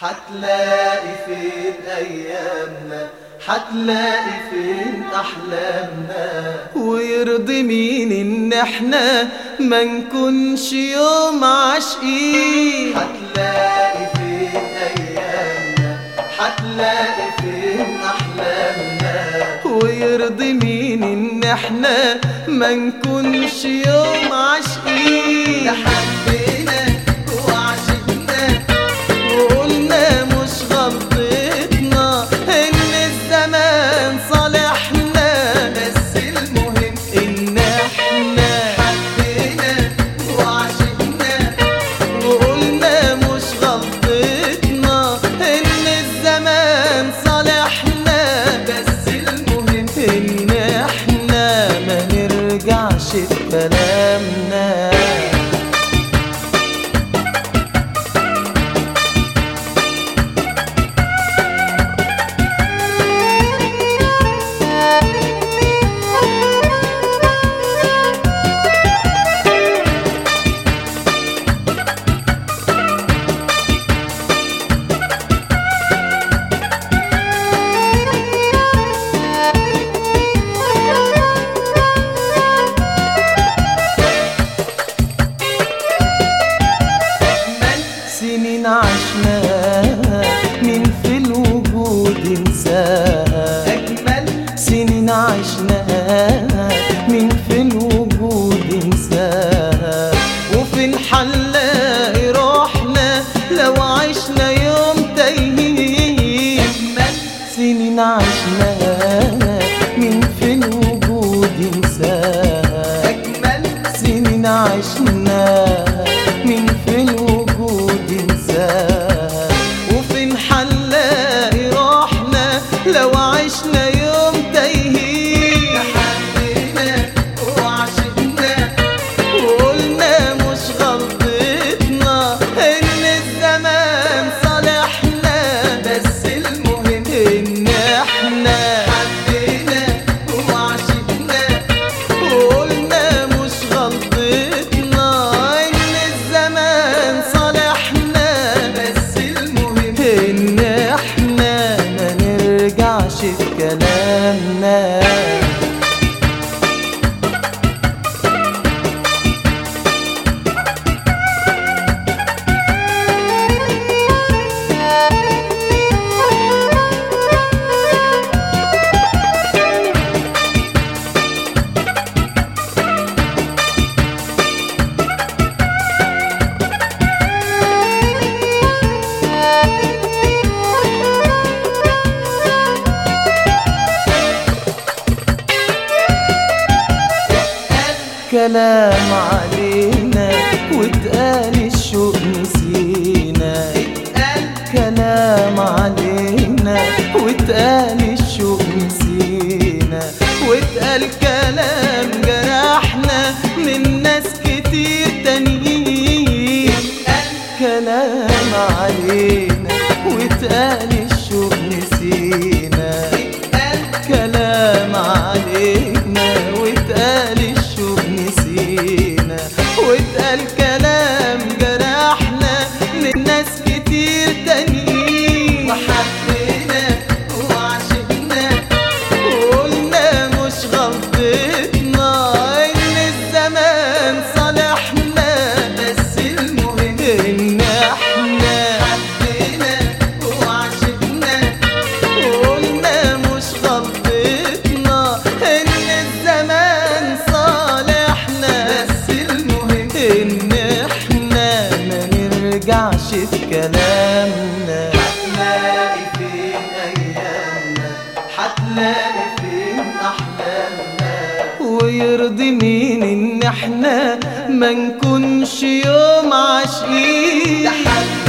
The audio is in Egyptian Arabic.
حتلاقي فين أيامنا حتلاقي فين أحلامنا ويرضي مين ان احنا ما نكونش يوم عاشقين حتلاقي فين أيامنا حتلاقي فين أحلامنا ويرضي مين ان احنا ما نكونش يوم عاشقين حبينا وعشقنا وقلنا مش غلطتنا ان الزمان صالحنا بس المهم ان احنا حبينا وعشقنا وقلنا مش غلطتنا ان الزمان صالحنا بس المهم ان احنا ما نرجعش في كلامنا سنين عشناها مين في الوجود ينساها أجمل سنين عشناها مين في الوجود ينساها وفين حنلاقي روحنا لو عشنا يوم تايهين أجمل سنين عشناها مين في الوجود ينساها أجمل سنين عشناها مين في الوجود ينساها وفين حنلاقي روحنا لو عشنا يوم تايهين حبينا وعشقنا وقلنا مش غلطتنا ان الزمان صالحنا بس المهم ان احنا حبينا وعشقنا وقلنا مش غلطتنا ان الزمان صالحنا بس المهم ان احنا ما نرجعش في كلامنا كلام علينا واتقال الشوق نسينا اتقال كلام علينا واتقال الشوق نسينا واتقال كلام جرحنا من ناس كتير تانيين كلام علينا واتقال الشوق نسينا اتقال كلام علينا واتقال الشوق نسينا واتقال كلام جرحنا من ناس كتير تانيين وحبينا وعشقنا وقلنا مش غلطتنا ان الزمان صالحنا بس المهم ان احنا حبينا وعشقنا وقلنا مش غلطتنا ان الزمان صالحنا بس المهم ان احنا ما نرجعش في كلامنا حتلاقي فين أيامنا حتلاقي فين أحلامنا ويرضي مين ان احنا ما نكونش يوم عاشقين لحد